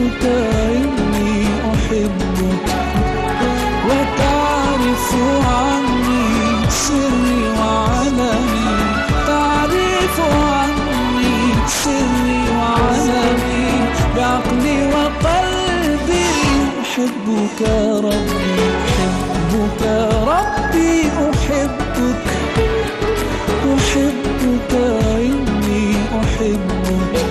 أحبك إني أحبك وتعرف عني سري وعلمي تعرف عني سري وعلمي بعقلي وقلبي أحبك ربي أحبك ربي أحبك أحبك إني أحبك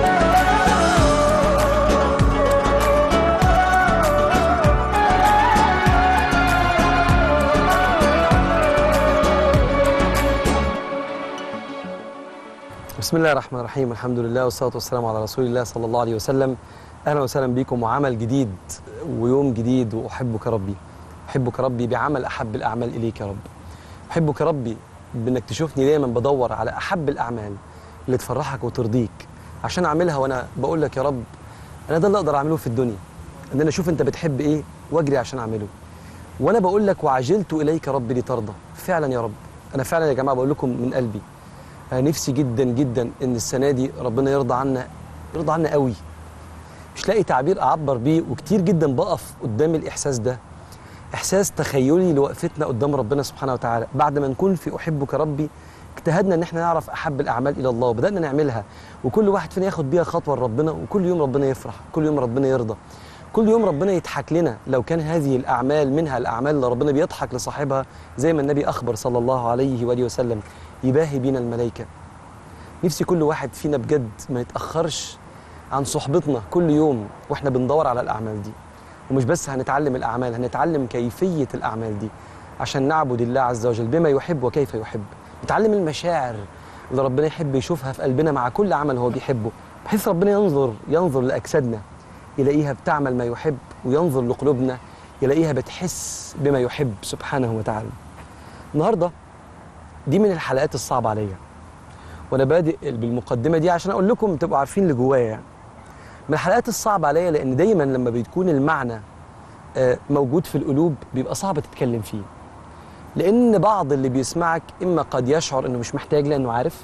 بسم الله الرحمن الرحيم الحمد لله والصلاة والسلام على رسول الله صلى الله عليه وسلم أهلا وسهلا بكم وعمل جديد ويوم جديد وأحبك ربي أحبك ربي بعمل أحب الأعمال إليك يا رب أحبك ربي بأنك تشوفني دايما بدور على أحب الأعمال اللي تفرحك وترضيك عشان أعملها وأنا بقول لك يا رب أنا ده اللي أقدر أعمله في الدنيا إن أنا أشوف أنت بتحب إيه وأجري عشان أعمله وأنا بقول لك وعجلت إليك ربي لترضى فعلا يا رب أنا فعلا يا جماعة بقول لكم من قلبي أنا نفسي جدا جدا ان السنه دي ربنا يرضى عنا يرضى عنا قوي مش لاقي تعبير اعبر بيه وكتير جدا بقف قدام الاحساس ده احساس تخيلي لوقفتنا قدام ربنا سبحانه وتعالى بعد ما نكون في احبك ربي اجتهدنا ان احنا نعرف احب الاعمال الى الله وبدانا نعملها وكل واحد فينا ياخد بيها خطوه لربنا وكل يوم ربنا يفرح كل يوم ربنا يرضى كل يوم ربنا يضحك لنا لو كان هذه الاعمال منها الاعمال اللي ربنا بيضحك لصاحبها زي ما النبي اخبر صلى الله عليه واله وسلم يباهي بينا الملائكه نفسي كل واحد فينا بجد ما يتأخرش عن صحبتنا كل يوم واحنا بندور على الأعمال دي ومش بس هنتعلم الأعمال هنتعلم كيفية الأعمال دي عشان نعبد الله عز وجل بما يحب وكيف يحب نتعلم المشاعر اللي ربنا يحب يشوفها في قلبنا مع كل عمل هو بيحبه بحيث ربنا ينظر ينظر لأجسادنا يلاقيها بتعمل ما يحب وينظر لقلوبنا يلاقيها بتحس بما يحب سبحانه وتعالى النهارده دي من الحلقات الصعبة عليا وانا بادئ بالمقدمه دي عشان اقول لكم تبقوا عارفين اللي جوايا يعني. من الحلقات الصعبه عليا لان دايما لما بيكون المعنى آه، موجود في القلوب بيبقى صعب تتكلم فيه لان بعض اللي بيسمعك اما قد يشعر انه مش محتاج لانه عارف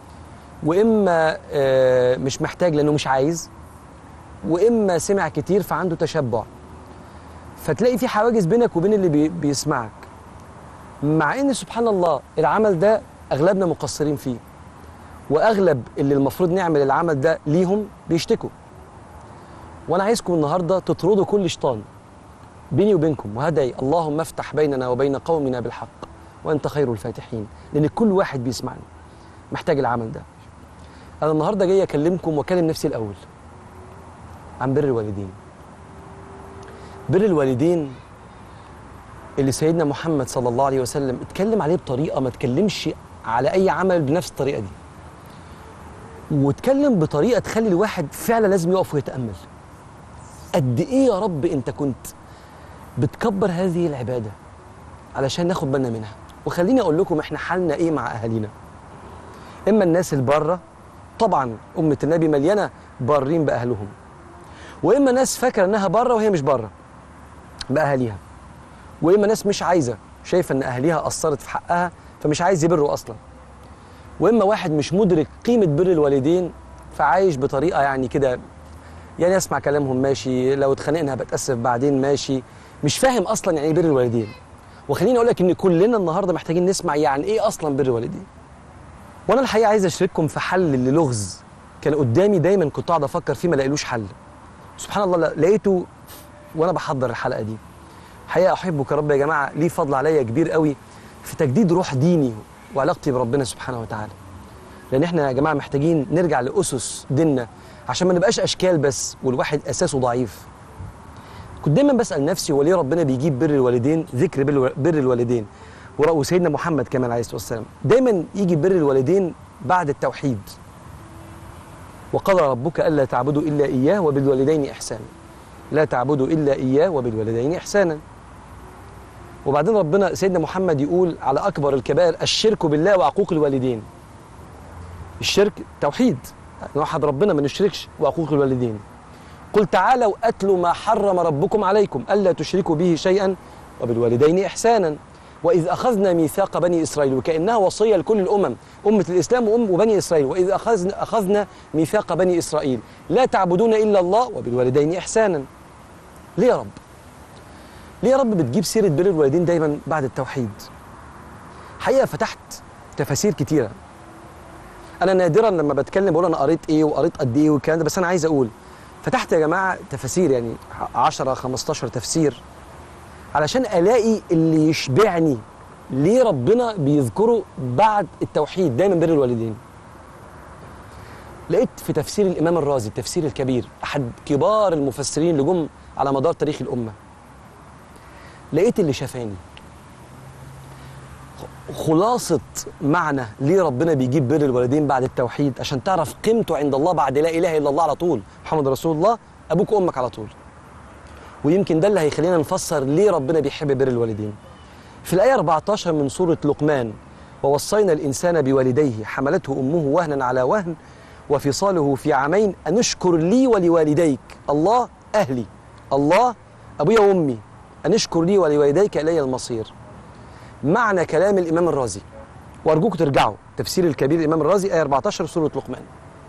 واما آه، مش محتاج لانه مش عايز واما سمع كتير فعنده تشبع فتلاقي في حواجز بينك وبين اللي بي- بيسمعك مع ان سبحان الله العمل ده اغلبنا مقصرين فيه واغلب اللي المفروض نعمل العمل ده ليهم بيشتكوا وانا عايزكم النهارده تطردوا كل شيطان بيني وبينكم وهدعي اللهم افتح بيننا وبين قومنا بالحق وانت خير الفاتحين لان كل واحد بيسمعني محتاج العمل ده انا النهارده جاي اكلمكم واكلم نفسي الاول عن بر الوالدين بر الوالدين اللي سيدنا محمد صلى الله عليه وسلم اتكلم عليه بطريقه ما اتكلمش على اي عمل بنفس الطريقه دي واتكلم بطريقه تخلي الواحد فعلا لازم يقف ويتامل قد ايه يا رب انت كنت بتكبر هذه العباده علشان ناخد بالنا منها وخليني اقول لكم احنا حالنا ايه مع اهالينا اما الناس البره طبعا امه النبي مليانه بارين باهلهم واما ناس فاكره انها بره وهي مش بره باهاليها واما ناس مش عايزه شايفه ان اهاليها قصرت في حقها فمش عايز يبروا اصلا واما واحد مش مدرك قيمه بر الوالدين فعايش بطريقه يعني كده يعني اسمع كلامهم ماشي لو اتخانقنا بتاسف بعدين ماشي مش فاهم اصلا يعني ايه بر الوالدين وخليني اقول لك ان كلنا النهارده محتاجين نسمع يعني ايه اصلا بر الوالدين وانا الحقيقه عايز اشارككم في حل للغز كان قدامي دايما كنت قاعد افكر فيه ما لاقيلوش حل سبحان الله لقيته وانا بحضر الحلقه دي حقيقه احبك يا رب يا جماعه ليه فضل عليا كبير قوي في تجديد روح ديني وعلاقتي بربنا سبحانه وتعالى لان احنا يا جماعه محتاجين نرجع لاسس ديننا عشان ما نبقاش اشكال بس والواحد اساسه ضعيف كنت دايما بسال نفسي هو ليه ربنا بيجيب بر الوالدين ذكر بر بر الوالدين ورا- وسيدنا محمد كمان عليه الصلاه والسلام دايما يجي بر الوالدين بعد التوحيد وقضى ربك الا تعبدوا الا اياه وبالوالدين احسانا لا تعبدوا الا اياه وبالوالدين احسانا وبعدين ربنا سيدنا محمد يقول على اكبر الكبائر الشرك بالله وعقوق الوالدين الشرك توحيد نوحد ربنا ما نشركش وعقوق الوالدين قل تعالوا اتلوا ما حرم ربكم عليكم الا تشركوا به شيئا وبالوالدين احسانا وإذ أخذنا ميثاق بني إسرائيل وكأنها وصية لكل الأمم أمة الإسلام وأم وبني إسرائيل وإذ أخذنا, أخذنا ميثاق بني إسرائيل لا تعبدون إلا الله وبالوالدين إحسانا ليه يا رب؟ ليه يا رب بتجيب سيرة بر الوالدين دايما بعد التوحيد؟ حقيقة فتحت تفاسير كتيرة أنا نادرا لما بتكلم بقول أنا قريت إيه وقريت قد إيه والكلام ده بس أنا عايز أقول فتحت يا جماعة تفاسير يعني 10 15 تفسير علشان الاقي اللي يشبعني ليه ربنا بيذكره بعد التوحيد دايما بر الوالدين لقيت في تفسير الامام الرازي التفسير الكبير احد كبار المفسرين اللي جم على مدار تاريخ الامه لقيت اللي شافاني خلاصة معنى ليه ربنا بيجيب بر الوالدين بعد التوحيد عشان تعرف قيمته عند الله بعد لا اله الا الله على طول محمد رسول الله ابوك وامك على طول ويمكن ده اللي هيخلينا نفسر ليه ربنا بيحب بر الوالدين في الآية 14 من سورة لقمان ووصينا الإنسان بوالديه حملته أمه وهنا على وهن وفصاله في عامين أن اشكر لي ولوالديك الله أهلي الله أبويا وأمي أن اشكر لي ولوالديك إلي المصير معنى كلام الإمام الرازي وأرجوك ترجعوا تفسير الكبير الإمام الرازي آية 14 سورة لقمان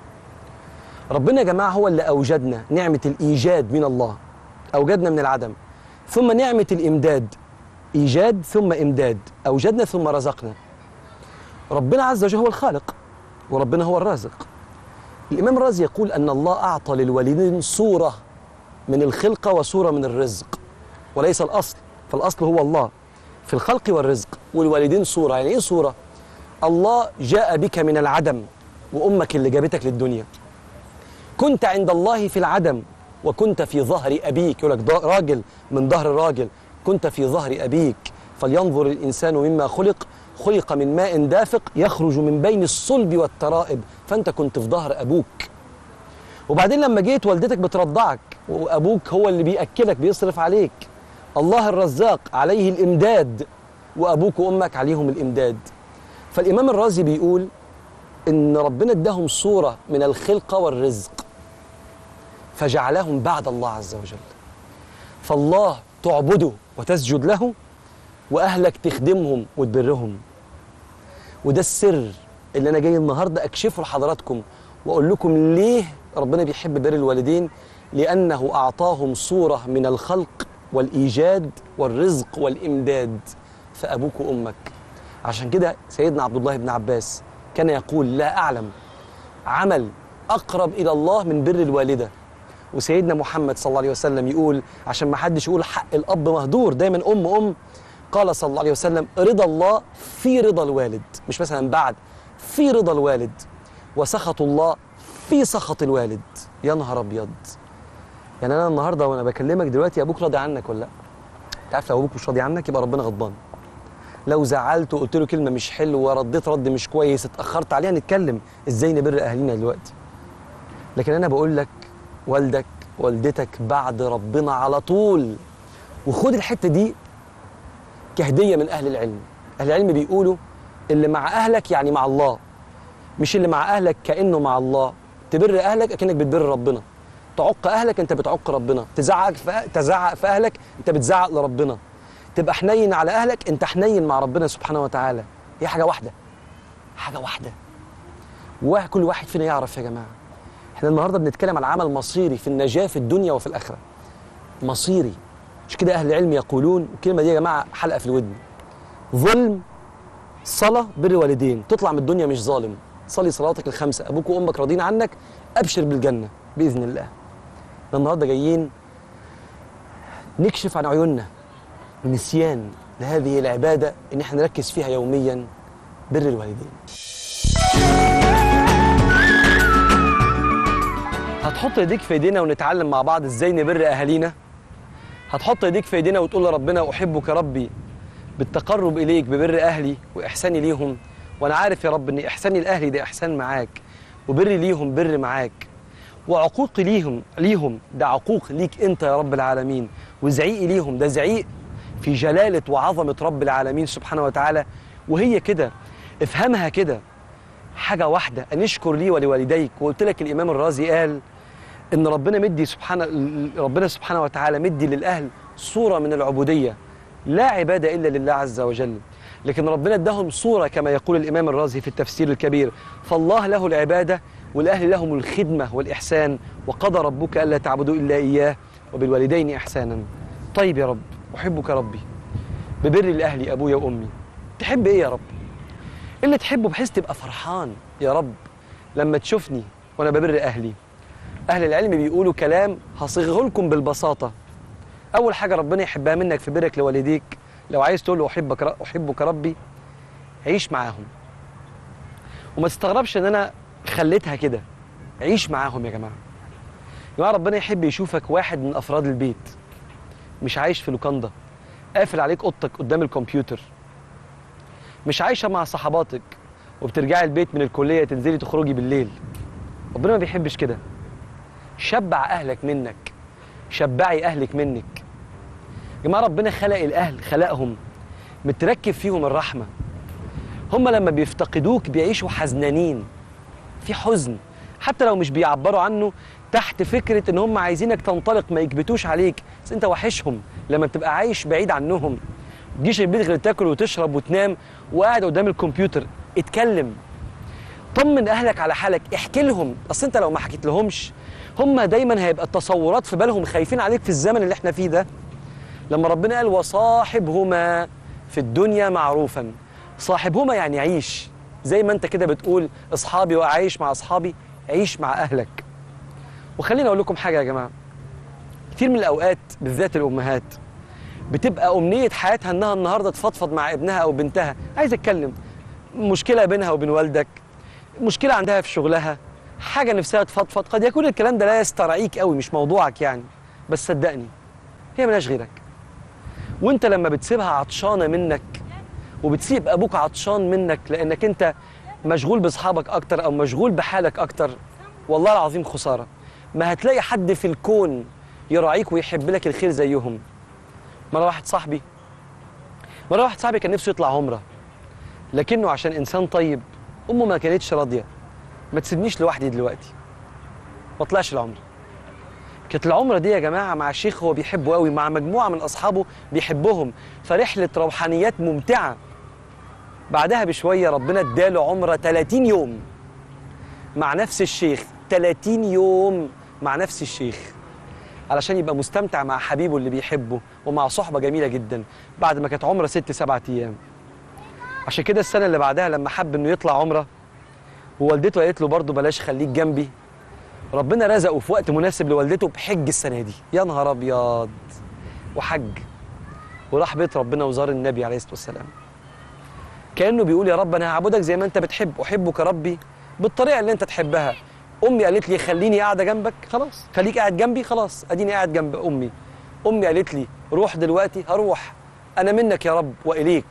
ربنا يا جماعة هو اللي أوجدنا نعمة الإيجاد من الله أوجدنا من العدم ثم نعمة الإمداد إيجاد ثم إمداد أوجدنا ثم رزقنا ربنا عز وجل هو الخالق وربنا هو الرازق الإمام الرازي يقول أن الله أعطى للوالدين صورة من الخلقة وصورة من الرزق وليس الأصل فالأصل هو الله في الخلق والرزق والوالدين صورة يعني إيه صورة؟ الله جاء بك من العدم وأمك اللي جابتك للدنيا كنت عند الله في العدم وكنت في ظهر أبيك يقول لك راجل من ظهر راجل كنت في ظهر أبيك فلينظر الإنسان مما خلق خلق من ماء دافق يخرج من بين الصلب والترائب فأنت كنت في ظهر أبوك وبعدين لما جيت والدتك بترضعك وأبوك هو اللي بيأكلك بيصرف عليك الله الرزاق عليه الإمداد وأبوك وأمك عليهم الإمداد فالإمام الرازي بيقول إن ربنا اداهم صورة من الخلقة والرزق فجعلهم بعد الله عز وجل فالله تعبده وتسجد له واهلك تخدمهم وتبرهم وده السر اللي انا جاي النهارده اكشفه لحضراتكم واقول لكم ليه ربنا بيحب بر الوالدين لانه اعطاهم صوره من الخلق والايجاد والرزق والامداد فابوك وامك عشان كده سيدنا عبد الله بن عباس كان يقول لا اعلم عمل اقرب الى الله من بر الوالده وسيدنا محمد صلى الله عليه وسلم يقول عشان ما حدش يقول حق الاب مهدور دايما ام ام قال صلى الله عليه وسلم رضا الله في رضا الوالد مش مثلا بعد في رضا الوالد وسخط الله في سخط الوالد يا نهار ابيض يعني انا النهارده وانا بكلمك دلوقتي ابوك راضي عنك ولا لا تعرف لو ابوك مش راضي عنك يبقى ربنا غضبان لو زعلت وقلت له كلمه مش حلوه ورديت رد مش كويس اتاخرت عليها نتكلم ازاي نبر اهالينا دلوقتي لكن انا بقول لك والدك والدتك بعد ربنا على طول وخد الحته دي كهديه من اهل العلم اهل العلم بيقولوا اللي مع اهلك يعني مع الله مش اللي مع اهلك كانه مع الله تبر اهلك اكنك بتبر ربنا تعق اهلك انت بتعق ربنا تزعق في تزعق في اهلك انت بتزعق لربنا تبقى حنين على اهلك انت حنين مع ربنا سبحانه وتعالى هي حاجه واحده حاجه واحده وكل واحد فينا يعرف يا جماعه احنا النهارده بنتكلم عن عمل مصيري في النجاه في الدنيا وفي الاخره مصيري مش كده اهل العلم يقولون الكلمه دي يا جماعه حلقه في الودن ظلم صلاه بر والدين تطلع من الدنيا مش ظالم صلي صلاتك الخمسه ابوك وامك راضين عنك ابشر بالجنه باذن الله احنا النهارده جايين نكشف عن عيوننا نسيان لهذه العباده ان احنا نركز فيها يوميا بر الوالدين هتحط ايديك في ايدينا ونتعلم مع بعض ازاي نبر اهالينا هتحط ايديك في ايدينا وتقول لربنا احبك يا ربي بالتقرب اليك ببر اهلي واحساني ليهم وانا عارف يا رب ان احساني لاهلي ده احسان معاك وبري ليهم بر معاك وعقوقي ليهم ليهم ده عقوق ليك انت يا رب العالمين وزعيقي ليهم ده زعيق في جلاله وعظمه رب العالمين سبحانه وتعالى وهي كده افهمها كده حاجه واحده ان اشكر لي ولوالديك وقلت لك الامام الرازي قال ان ربنا مدي سبحانه ربنا سبحانه وتعالى مدي للاهل صوره من العبوديه لا عبادة إلا لله عز وجل لكن ربنا اداهم صورة كما يقول الإمام الرازي في التفسير الكبير فالله له العبادة والأهل لهم الخدمة والإحسان وقضى ربك ألا تعبدوا إلا إياه وبالوالدين إحسانا طيب يا رب أحبك ربي ببر الأهل أبويا وأمي تحب إيه يا رب اللي تحبه بحيث تبقى فرحان يا رب لما تشوفني وأنا ببر أهلي أهل العلم بيقولوا كلام هصيغه لكم بالبساطة أول حاجة ربنا يحبها منك في برك لوالديك لو عايز تقول له أحبك ر- أحبك ربي عيش معاهم وما تستغربش إن أنا خليتها كده عيش معاهم يا جماعة يا جماعة ربنا يحب يشوفك واحد من أفراد البيت مش عايش في لوكاندا قافل عليك أوضتك قدام الكمبيوتر مش عايشة مع صحباتك وبترجعي البيت من الكلية تنزلي تخرجي بالليل ربنا ما بيحبش كده شبع أهلك منك شبعي أهلك منك يا جماعة ربنا خلق الأهل خلقهم متركب فيهم الرحمة هم لما بيفتقدوك بيعيشوا حزنانين في حزن حتى لو مش بيعبروا عنه تحت فكرة ان هم عايزينك تنطلق ما يكبتوش عليك بس انت وحشهم لما بتبقى عايش بعيد عنهم تجيش البيت غير تاكل وتشرب وتنام وقاعد قدام الكمبيوتر اتكلم طمن اهلك على حالك احكي لهم اصل انت لو ما حكيت لهمش هم دايما هيبقى التصورات في بالهم خايفين عليك في الزمن اللي احنا فيه ده لما ربنا قال وصاحبهما في الدنيا معروفا صاحبهما يعني عيش زي ما انت كده بتقول اصحابي وعايش مع اصحابي عيش مع اهلك وخليني اقول لكم حاجه يا جماعه كتير من الاوقات بالذات الامهات بتبقى امنيه حياتها انها النهارده تفضفض مع ابنها او بنتها عايزه اتكلم مشكله بينها وبين والدك مشكله عندها في شغلها حاجه نفسها تفضفض قد يكون الكلام ده لا يسترعيك قوي مش موضوعك يعني بس صدقني هي ملهاش غيرك وانت لما بتسيبها عطشانه منك وبتسيب ابوك عطشان منك لانك انت مشغول باصحابك اكتر او مشغول بحالك اكتر والله العظيم خساره ما هتلاقي حد في الكون يراعيك ويحب لك الخير زيهم مره واحد صاحبي مره واحد صاحبي كان نفسه يطلع عمره لكنه عشان انسان طيب امه ما كانتش راضيه ما تسيبنيش لوحدي دلوقتي ما طلعش العمره كانت العمره دي يا جماعه مع شيخ هو بيحبه قوي مع مجموعه من اصحابه بيحبهم فرحله روحانيات ممتعه بعدها بشويه ربنا اداله عمره 30 يوم مع نفس الشيخ 30 يوم مع نفس الشيخ علشان يبقى مستمتع مع حبيبه اللي بيحبه ومع صحبه جميله جدا بعد ما كانت عمره ست سبعة ايام عشان كده السنه اللي بعدها لما حب انه يطلع عمره ووالدته قالت له برضه بلاش خليك جنبي ربنا رزقه في وقت مناسب لوالدته بحج السنه دي يا نهار ابيض وحج وراح بيت ربنا وزار النبي عليه الصلاه والسلام كانه بيقول يا رب انا هعبدك زي ما انت بتحب احبك ربي بالطريقه اللي انت تحبها امي قالت لي خليني قاعده جنبك خلاص خليك قاعد جنبي خلاص اديني قاعد جنب امي امي قالت لي روح دلوقتي هروح انا منك يا رب واليك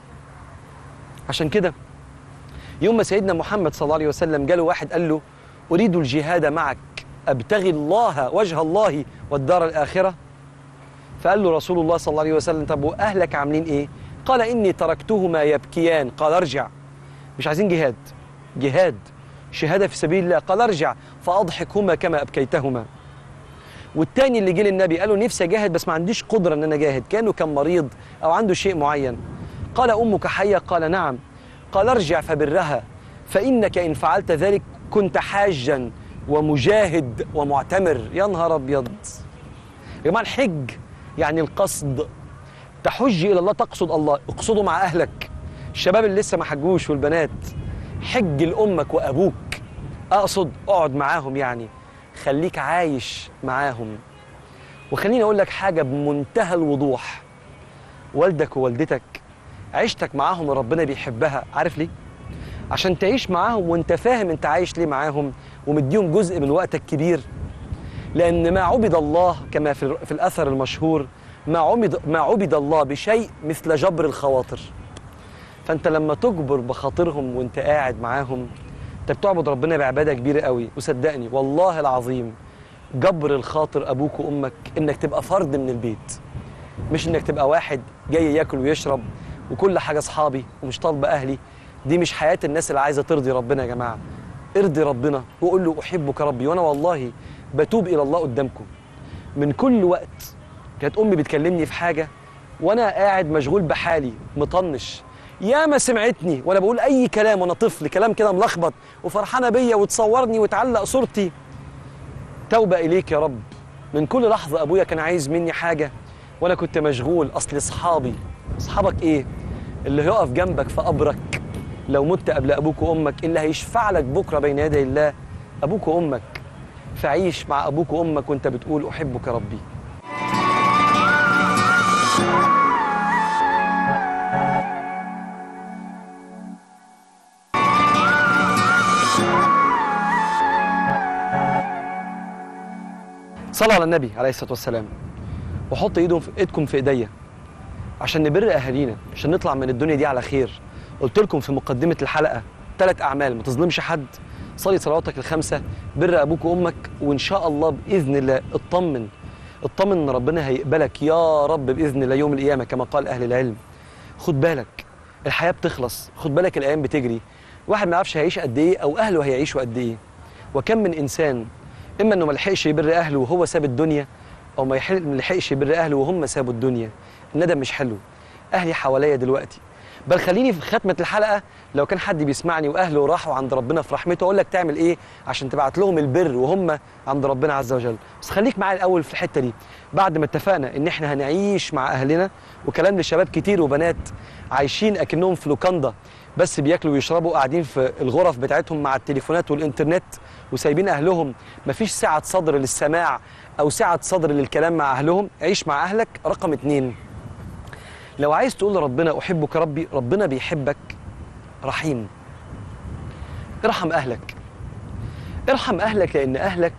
عشان كده يوم ما سيدنا محمد صلى الله عليه وسلم جاله واحد قال له اريد الجهاد معك ابتغي الله وجه الله والدار الاخره فقال له رسول الله صلى الله عليه وسلم طب واهلك عاملين ايه قال اني تركتهما يبكيان قال ارجع مش عايزين جهاد جهاد شهاده في سبيل الله قال ارجع فاضحكهما كما ابكيتهما والتاني اللي جه للنبي قال له نفسي اجاهد بس ما عنديش قدره ان انا اجاهد كانه كان مريض او عنده شيء معين قال امك حيه قال نعم قال ارجع فبرها فانك ان فعلت ذلك كنت حاجا ومجاهد ومعتمر يا نهار ابيض يا جماعه الحج يعني القصد تحج الى الله تقصد الله اقصده مع اهلك الشباب اللي لسه ما حجوش والبنات حج لامك وابوك اقصد اقعد معاهم يعني خليك عايش معاهم وخليني اقول لك حاجه بمنتهى الوضوح والدك ووالدتك عيشتك معاهم ربنا بيحبها عارف ليه عشان تعيش معاهم وانت فاهم انت عايش ليه معاهم ومديهم جزء من وقتك كبير لان ما عبد الله كما في, في الاثر المشهور ما عبد ما عبد الله بشيء مثل جبر الخواطر فانت لما تجبر بخاطرهم وانت قاعد معاهم انت بتعبد ربنا بعباده كبيره قوي وصدقني والله العظيم جبر الخاطر ابوك وامك انك تبقى فرد من البيت مش انك تبقى واحد جاي ياكل ويشرب وكل حاجه اصحابي ومش طالبه اهلي دي مش حياه الناس اللي عايزه ترضي ربنا يا جماعه ارضي ربنا وقول له احبك ربي وانا والله بتوب الى الله قدامكم من كل وقت كانت امي بتكلمني في حاجه وانا قاعد مشغول بحالي مطنش يا ما سمعتني وانا بقول اي كلام وانا طفل كلام كده ملخبط وفرحانه بيا وتصورني وتعلق صورتي توبه اليك يا رب من كل لحظه ابويا كان عايز مني حاجه وانا كنت مشغول اصل اصحابي اصحابك ايه اللي هيقف جنبك في قبرك لو مت قبل ابوك وامك اللي هيشفع لك بكره بين يدي الله ابوك وامك فعيش مع ابوك وامك وانت بتقول احبك ربي صلوا على النبي عليه الصلاه والسلام وحط ايدهم في ايدكم في ايديا عشان نبر اهالينا عشان نطلع من الدنيا دي على خير قلت لكم في مقدمه الحلقه ثلاث اعمال ما تظلمش حد صلي صلواتك الخمسه بر ابوك وامك وان شاء الله باذن الله اطمن اطمن ان ربنا هيقبلك يا رب باذن الله يوم القيامه كما قال اهل العلم خد بالك الحياه بتخلص خد بالك الايام بتجري واحد ما يعرفش هيعيش قد ايه او اهله هيعيشوا قد ايه وكم من انسان اما انه ما لحقش يبر اهله وهو ساب الدنيا او ما يحل- ما لحقش يبر اهله وهم سابوا الدنيا الندم مش حلو اهلي حواليا دلوقتي بل خليني في ختمه الحلقه لو كان حد بيسمعني واهله راحوا عند ربنا في رحمته اقول لك تعمل ايه عشان تبعت لهم البر وهم عند ربنا عز وجل بس خليك معايا الاول في الحته دي بعد ما اتفقنا ان احنا هنعيش مع اهلنا وكلام لشباب كتير وبنات عايشين اكنهم في لوكاندا بس بياكلوا ويشربوا قاعدين في الغرف بتاعتهم مع التليفونات والانترنت وسايبين اهلهم مفيش سعه صدر للسماع او سعه صدر للكلام مع اهلهم عيش مع اهلك رقم اتنين لو عايز تقول لربنا احبك ربي ربنا بيحبك رحيم ارحم اهلك ارحم اهلك لان اهلك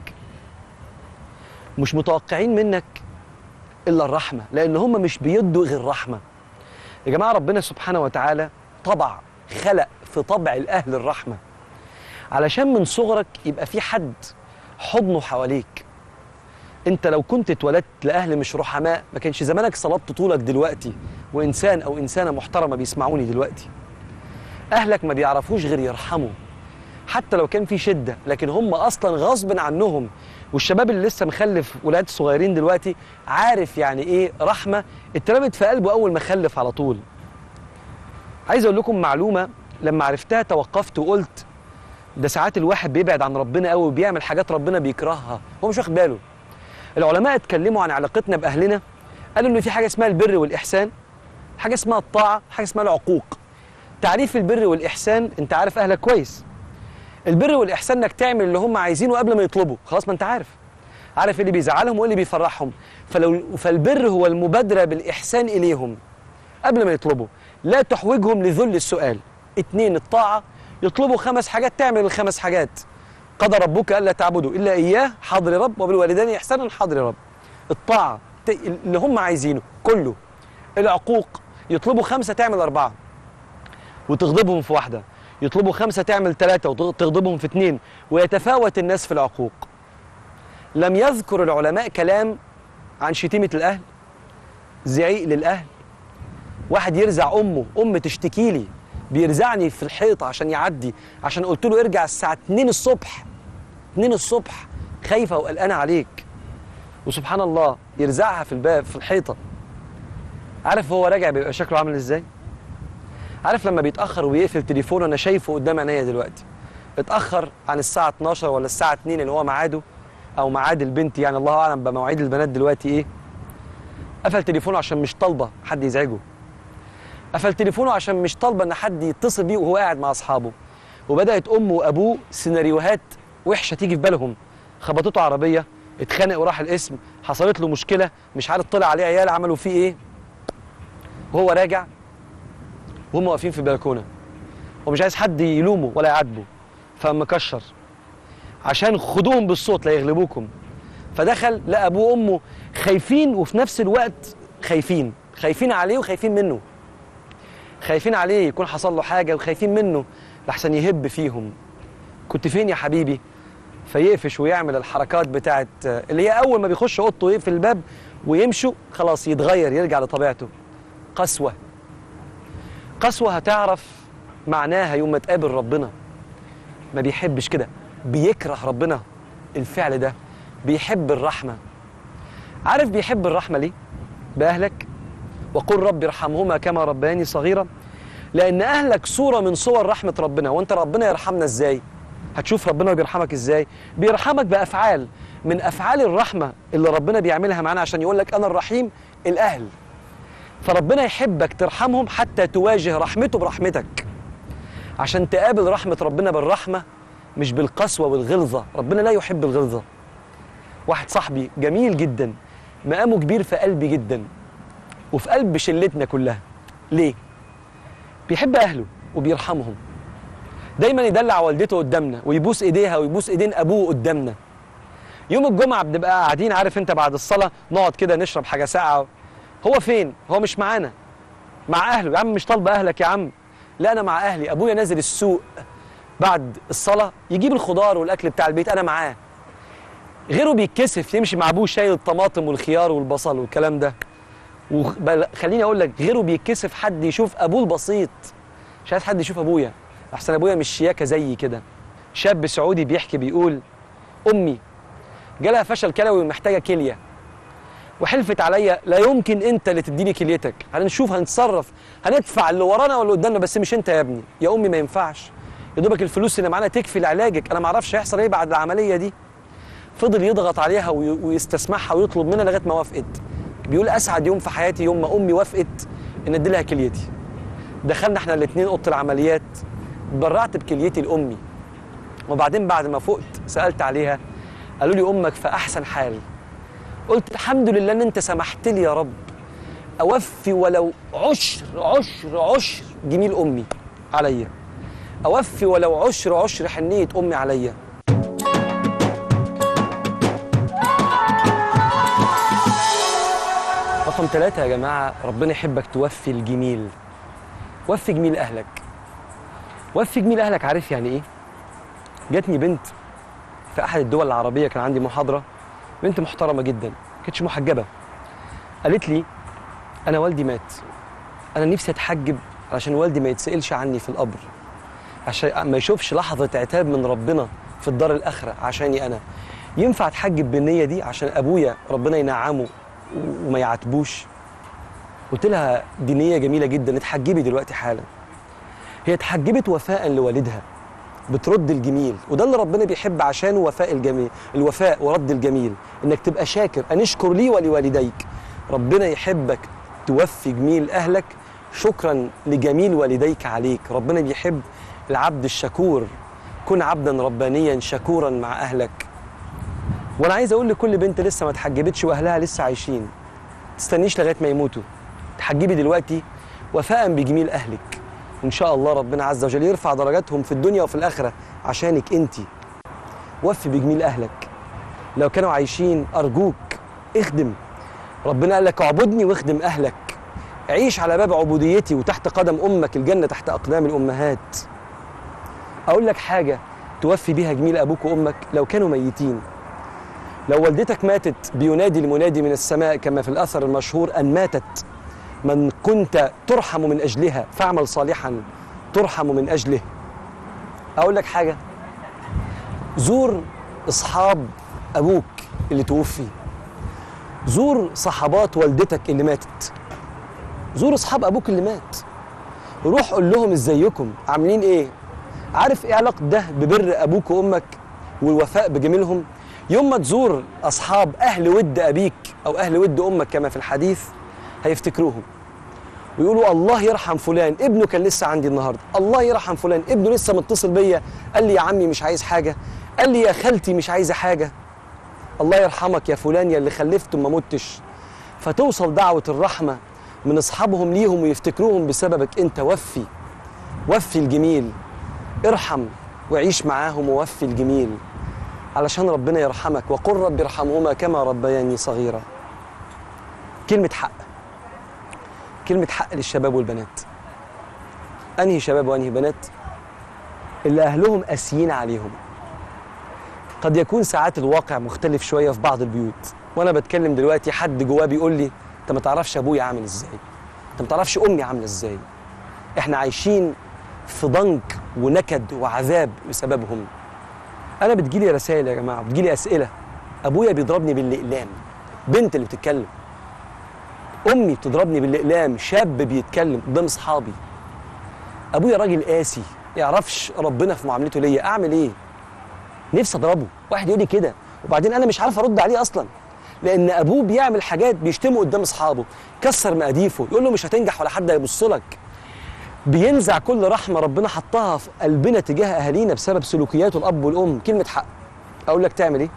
مش متوقعين منك الا الرحمه لان هم مش بيدوا غير رحمه يا جماعه ربنا سبحانه وتعالى طبع خلق في طبع الاهل الرحمه علشان من صغرك يبقى في حد حضنه حواليك انت لو كنت اتولدت لاهل مش رحماء ما كانش زمانك صلبت طولك دلوقتي وانسان او انسانه محترمه بيسمعوني دلوقتي اهلك ما بيعرفوش غير يرحموا حتى لو كان في شده لكن هم اصلا غصب عنهم والشباب اللي لسه مخلف ولاد صغيرين دلوقتي عارف يعني ايه رحمه اترمت في قلبه اول ما خلف على طول عايز اقول لكم معلومه لما عرفتها توقفت وقلت ده ساعات الواحد بيبعد عن ربنا قوي وبيعمل حاجات ربنا بيكرهها هو مش واخد باله العلماء اتكلموا عن علاقتنا باهلنا قالوا ان في حاجه اسمها البر والاحسان حاجه اسمها الطاعه حاجه اسمها العقوق تعريف البر والاحسان انت عارف اهلك كويس البر والاحسان انك تعمل اللي هم عايزينه قبل ما يطلبوا خلاص ما انت عارف عارف ايه اللي بيزعلهم وايه اللي بيفرحهم فلو فالبر هو المبادره بالاحسان اليهم قبل ما يطلبوا لا تحوجهم لذل السؤال اتنين الطاعه يطلبوا خمس حاجات تعمل الخمس حاجات قضى ربك الا تعبدوا الا اياه حاضر يا رب وبالوالدين احسانا حاضر يا رب الطاعه ت- اللي هم عايزينه كله العقوق يطلبوا خمسه تعمل اربعه وتغضبهم في واحده يطلبوا خمسه تعمل ثلاثه وتغضبهم في اثنين ويتفاوت الناس في العقوق لم يذكر العلماء كلام عن شتيمه الاهل زعيق للاهل واحد يرزع امه ام تشتكي لي بيرزعني في الحيط عشان يعدي عشان قلت له ارجع الساعه 2 الصبح 2 الصبح خايفه وقلقانه عليك وسبحان الله يرزعها في الباب في الحيطه عارف هو راجع بيبقى شكله عامل ازاي عارف لما بيتاخر وبيقفل تليفونه انا شايفه قدام عينيا دلوقتي اتاخر عن الساعه 12 ولا الساعه 2 اللي هو ميعاده او ميعاد البنت يعني الله اعلم بمواعيد البنات دلوقتي ايه قفل تليفونه عشان مش طالبه حد يزعجه قفل تليفونه عشان مش طالبه ان حد يتصل بيه وهو قاعد مع اصحابه وبدات امه وابوه سيناريوهات وحشه تيجي في بالهم خبطته عربيه اتخانق وراح القسم حصلت له مشكله مش عارف طلع عليه عيال عملوا فيه ايه وهو راجع وهم واقفين في البلكونه هو مش عايز حد يلومه ولا يعاتبه فقام مكشر عشان خدوهم بالصوت لا يغلبوكم فدخل لقى ابوه وامه خايفين وفي نفس الوقت خايفين خايفين عليه وخايفين منه خايفين عليه يكون حصل له حاجه وخايفين منه لحسن يهب فيهم كنت فين يا حبيبي فيقفش ويعمل الحركات بتاعت اللي هي اول ما بيخش اوضته ويقفل الباب ويمشوا خلاص يتغير يرجع لطبيعته قسوه قسوه هتعرف معناها يوم ما تقابل ربنا ما بيحبش كده بيكره ربنا الفعل ده بيحب الرحمه عارف بيحب الرحمه ليه باهلك وقل رب ارحمهما كما ربياني صغيرا لان اهلك صوره من صور رحمه ربنا وانت ربنا يرحمنا ازاي هتشوف ربنا بيرحمك ازاي بيرحمك بافعال من افعال الرحمه اللي ربنا بيعملها معانا عشان يقول لك انا الرحيم الاهل فربنا يحبك ترحمهم حتى تواجه رحمته برحمتك عشان تقابل رحمه ربنا بالرحمه مش بالقسوه والغلظه ربنا لا يحب الغلظه واحد صاحبي جميل جدا مقامه كبير في قلبي جدا وفي قلب شلتنا كلها ليه بيحب اهله وبيرحمهم دايما يدلع والدته قدامنا ويبوس ايديها ويبوس ايدين ابوه قدامنا يوم الجمعه بنبقى قاعدين عارف انت بعد الصلاه نقعد كده نشرب حاجه ساقعه هو فين هو مش معانا مع اهله يا عم مش طالبه اهلك يا عم لا انا مع اهلي ابويا نازل السوق بعد الصلاه يجيب الخضار والاكل بتاع البيت انا معاه غيره بيتكسف يمشي مع ابوه شايل الطماطم والخيار والبصل والكلام ده وخليني اقول لك غيره بيتكسف حد يشوف ابوه البسيط مش عايز حد يشوف ابويا احسن ابويا مش شياكه زيي كده شاب سعودي بيحكي بيقول امي جالها فشل كلوي ومحتاجه كليه وحلفت عليا لا يمكن انت اللي تديني كليتك هنشوف هنتصرف هندفع اللي ورانا واللي قدامنا بس مش انت يا ابني يا امي ما ينفعش يا دوبك الفلوس اللي معانا تكفي لعلاجك انا ما اعرفش هيحصل ايه بعد العمليه دي فضل يضغط عليها وي- ويستسمحها ويطلب منها لغايه ما وافقت بيقول اسعد يوم في حياتي يوم ما امي وافقت ان ادي لها كليتي دخلنا احنا الاثنين اوضه العمليات اتبرعت بكليتي لامي وبعدين بعد ما فقت سالت عليها قالوا لي امك في احسن حال قلت الحمد لله ان انت سمحت لي يا رب اوفي ولو عشر عشر عشر جميل امي عليا اوفي ولو عشر عشر حنيه امي عليا رقم ثلاثة يا جماعة ربنا يحبك توفي الجميل وفي جميل أهلك وفي جميل أهلك عارف يعني إيه؟ جاتني بنت في أحد الدول العربية كان عندي محاضرة بنت محترمة جدا كانتش محجبة قالت لي أنا والدي مات أنا نفسي أتحجب عشان والدي ما يتسألش عني في القبر عشان ما يشوفش لحظة عتاب من ربنا في الدار الآخرة عشاني أنا ينفع أتحجب بالنية دي عشان أبويا ربنا ينعمه وما يعاتبوش قلت لها دي نية جميلة جدا اتحجبي دلوقتي حالا هي اتحجبت وفاء لوالدها بترد الجميل وده اللي ربنا بيحب عشانه وفاء الجميل الوفاء ورد الجميل انك تبقى شاكر ان اشكر لي ولوالديك ربنا يحبك توفي جميل اهلك شكرا لجميل والديك عليك ربنا بيحب العبد الشكور كن عبدا ربانيا شكورا مع اهلك وانا عايز اقول لكل بنت لسه ما اتحجبتش واهلها لسه عايشين تستنيش لغايه ما يموتوا تحجبي دلوقتي وفاء بجميل اهلك وان شاء الله ربنا عز وجل يرفع درجاتهم في الدنيا وفي الاخره عشانك انت وفي بجميل اهلك لو كانوا عايشين ارجوك اخدم ربنا قال لك اعبدني واخدم اهلك عيش على باب عبوديتي وتحت قدم امك الجنه تحت اقدام الامهات اقول لك حاجه توفي بيها جميل ابوك وامك لو كانوا ميتين لو والدتك ماتت بينادي المنادي من السماء كما في الاثر المشهور ان ماتت من كنت ترحم من اجلها فاعمل صالحا ترحم من اجله اقول لك حاجه زور اصحاب ابوك اللي توفي زور صحبات والدتك اللي ماتت زور اصحاب ابوك اللي مات روح قول لهم ازيكم عاملين ايه عارف ايه علاقه ده ببر ابوك وامك والوفاء بجميلهم يوم ما تزور اصحاب اهل ود ابيك او اهل ود امك كما في الحديث هيفتكروهم ويقولوا الله يرحم فلان ابنه كان لسه عندي النهارده الله يرحم فلان ابنه لسه متصل بيا قال لي يا عمي مش عايز حاجه قال لي يا خالتي مش عايزه حاجه الله يرحمك يا فلان يا اللي خلفت وما متش فتوصل دعوه الرحمه من اصحابهم ليهم ويفتكروهم بسببك انت وفي وفي الجميل ارحم وعيش معاهم ووفي الجميل علشان ربنا يرحمك وقل رب ارحمهما كما ربياني صغيرا كلمة حق كلمة حق للشباب والبنات أنهي شباب وأنهي بنات اللي أهلهم قاسيين عليهم قد يكون ساعات الواقع مختلف شوية في بعض البيوت وأنا بتكلم دلوقتي حد جواه بيقول لي أنت ما تعرفش أبويا عامل إزاي أنت ما تعرفش أمي عاملة إزاي إحنا عايشين في ضنك ونكد وعذاب بسببهم انا بتجيلي رسائل يا جماعه بتجيلي اسئله ابويا بيضربني بالاقلام بنت اللي بتتكلم امي بتضربني بالاقلام شاب بيتكلم قدام اصحابي ابويا راجل قاسي يعرفش ربنا في معاملته ليا اعمل ايه نفسي اضربه واحد يقول لي كده وبعدين انا مش عارف ارد عليه اصلا لان ابوه بيعمل حاجات بيشتمه قدام اصحابه كسر مقاديفه يقول له مش هتنجح ولا حد هيبص لك بينزع كل رحمه ربنا حطها في قلبنا تجاه اهالينا بسبب سلوكيات الاب والام كلمه حق اقول لك تعمل ايه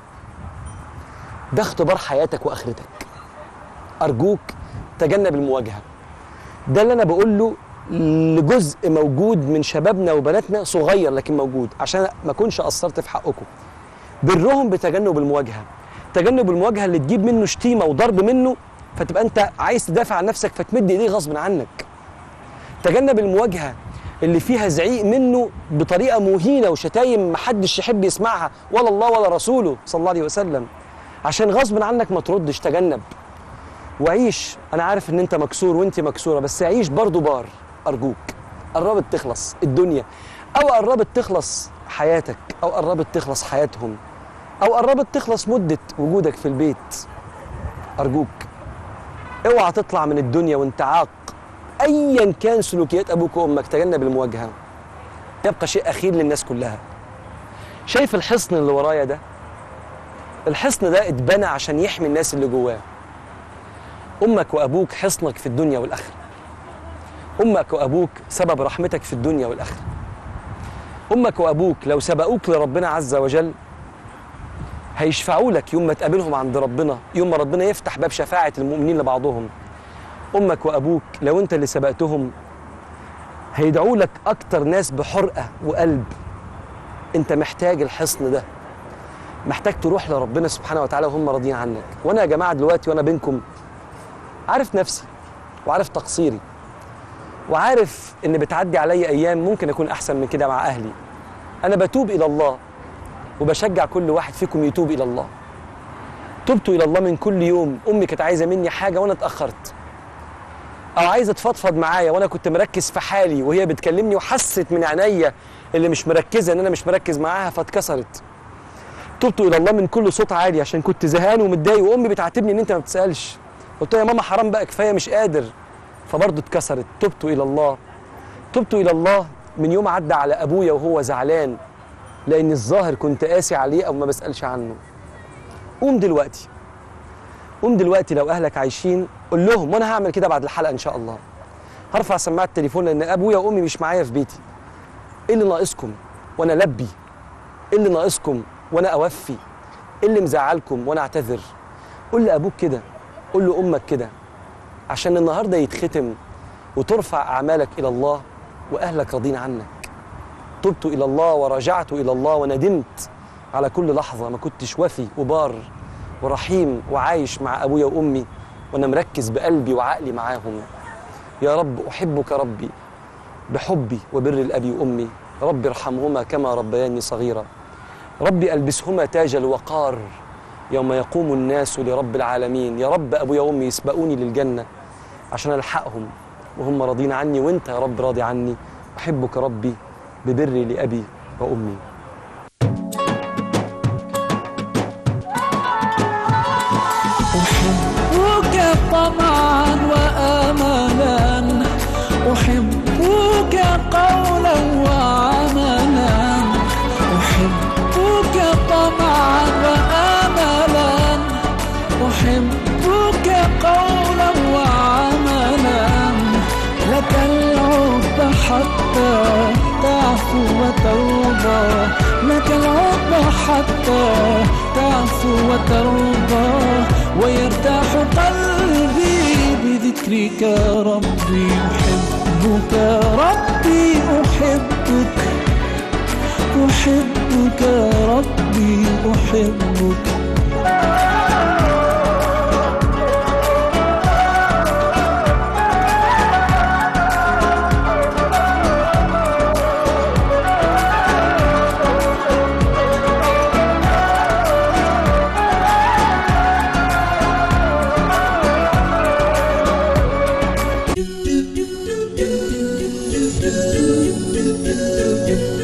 ده اختبار حياتك واخرتك ارجوك تجنب المواجهه ده اللي انا بقول له لجزء موجود من شبابنا وبناتنا صغير لكن موجود عشان ما اكونش قصرت في حقكم برهم بتجنب المواجهه تجنب المواجهه اللي تجيب منه شتيمه وضرب منه فتبقى انت عايز تدافع عن نفسك فتمد ايديه غصب عنك تجنب المواجهه اللي فيها زعيق منه بطريقه مهينه وشتايم محدش يحب يسمعها ولا الله ولا رسوله صلى الله عليه وسلم عشان غصب عنك ما تردش تجنب وعيش انا عارف ان انت مكسور وانت مكسوره بس عيش برضو بار ارجوك قربت تخلص الدنيا او قربت تخلص حياتك او قربت تخلص حياتهم او قربت تخلص مده وجودك في البيت ارجوك اوعى تطلع من الدنيا وانت عاق ايا كان سلوكيات ابوك وامك تجنب المواجهه يبقى شيء اخير للناس كلها شايف الحصن اللي ورايا ده الحصن ده اتبنى عشان يحمي الناس اللي جواه امك وابوك حصنك في الدنيا والاخره امك وابوك سبب رحمتك في الدنيا والاخره امك وابوك لو سبقوك لربنا عز وجل هيشفعوا لك يوم ما تقابلهم عند ربنا يوم ما ربنا يفتح باب شفاعه المؤمنين لبعضهم امك وابوك لو انت اللي سبقتهم هيدعوا لك اكتر ناس بحرقه وقلب انت محتاج الحصن ده محتاج تروح لربنا سبحانه وتعالى وهم راضيين عنك وانا يا جماعه دلوقتي وانا بينكم عارف نفسي وعارف تقصيري وعارف ان بتعدي عليا ايام ممكن اكون احسن من كده مع اهلي انا بتوب الى الله وبشجع كل واحد فيكم يتوب الى الله تبت الى الله من كل يوم امي كانت عايزه مني حاجه وانا اتاخرت او عايزه تفضفض معايا وانا كنت مركز في حالي وهي بتكلمني وحست من عينيا اللي مش مركزه ان انا مش مركز معاها فاتكسرت تبت الى الله من كل صوت عالي عشان كنت زهقان ومتضايق وامي بتعاتبني ان انت ما بتسالش قلت لها يا ماما حرام بقى كفايه مش قادر فبرضه اتكسرت تبت الى الله تبت الى الله من يوم عدى على ابويا وهو زعلان لان الظاهر كنت قاسي عليه او ما بسالش عنه قوم دلوقتي قوم دلوقتي لو اهلك عايشين قول لهم وانا هعمل كده بعد الحلقه ان شاء الله هرفع سماعه التليفون لان ابويا وامي مش معايا في بيتي ايه اللي ناقصكم وانا لبي ايه اللي ناقصكم وانا اوفي ايه اللي مزعلكم وانا اعتذر قول لابوك كده قول له امك كده عشان النهارده يتختم وترفع اعمالك الى الله واهلك راضين عنك تبت الى الله ورجعت الى الله وندمت على كل لحظه ما كنتش وفي وبار ورحيم وعايش مع ابويا وامي وانا مركز بقلبي وعقلي معاهم يا رب احبك ربي بحبي وبر الاب وامي رب ارحمهما كما ربياني صغيرا ربي البسهما تاج الوقار يوم يقوم الناس لرب العالمين يا رب ابويا وامي يسبقوني للجنه عشان الحقهم وهم راضين عني وانت يا رب راضي عني احبك ربي ببري لابي وامي أحبك طمعا وأملا أحبك قولا وعملا أحبك طمعا وأملا أحبك قولا وعملا لك العب حتى تعفو وترضى لك العب حتى تعفو وترضى ويرتاح قلبي بذكرك ربي أحبك ربي أحبك أحبك ربي أحبك do do do do do do do do do